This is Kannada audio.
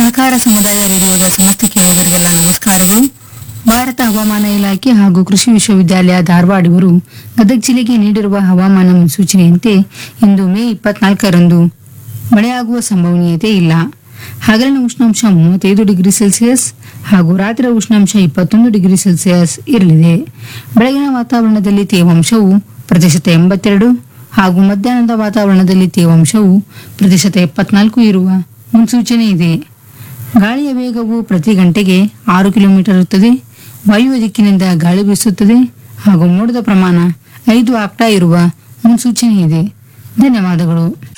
ಸಹಕಾರ ಸಮುದಾಯ ರೇಡಿಯೋದ ಸಮಸ್ತ ಕೇಳುಗರಿಗೆಲ್ಲ ನಮಸ್ಕಾರಗಳು ಭಾರತ ಹವಾಮಾನ ಇಲಾಖೆ ಹಾಗೂ ಕೃಷಿ ವಿಶ್ವವಿದ್ಯಾಲಯ ಧಾರವಾಡ ಇವರು ಗದಗ ಜಿಲ್ಲೆಗೆ ನೀಡಿರುವ ಹವಾಮಾನ ಮುನ್ಸೂಚನೆಯಂತೆ ಇಂದು ಮೇ ಇಪ್ಪತ್ನಾಲ್ಕರಂದು ಮಳೆಯಾಗುವ ಸಂಭವನೀಯತೆ ಇಲ್ಲ ಹಗಲಿನ ಉಷ್ಣಾಂಶ ಮೂವತ್ತೈದು ಡಿಗ್ರಿ ಸೆಲ್ಸಿಯಸ್ ಹಾಗೂ ರಾತ್ರಿಯ ಉಷ್ಣಾಂಶ ಇಪ್ಪತ್ತೊಂದು ಡಿಗ್ರಿ ಸೆಲ್ಸಿಯಸ್ ಇರಲಿದೆ ಬೆಳಗಿನ ವಾತಾವರಣದಲ್ಲಿ ತೇವಾಂಶವು ಪ್ರತಿಶತ ಎಂಬತ್ತೆರಡು ಹಾಗೂ ಮಧ್ಯಾಹ್ನದ ವಾತಾವರಣದಲ್ಲಿ ತೇವಾಂಶವು ಪ್ರತಿಶತ ಎಪ್ಪತ್ನಾಲ್ಕು ಇರುವ ಮುನ್ಸೂಚನೆ ಇದೆ ಗಾಳಿಯ ವೇಗವು ಪ್ರತಿ ಗಂಟೆಗೆ ಆರು ಕಿಲೋಮೀಟರ್ ಇರುತ್ತದೆ ವಾಯುವ್ಯ ದಿಕ್ಕಿನಿಂದ ಗಾಳಿ ಬೀಸುತ್ತದೆ ಹಾಗೂ ಮೋಡದ ಪ್ರಮಾಣ ಐದು ಆಕ್ಟಾ ಇರುವ ಮುನ್ಸೂಚನೆ ಇದೆ ಧನ್ಯವಾದಗಳು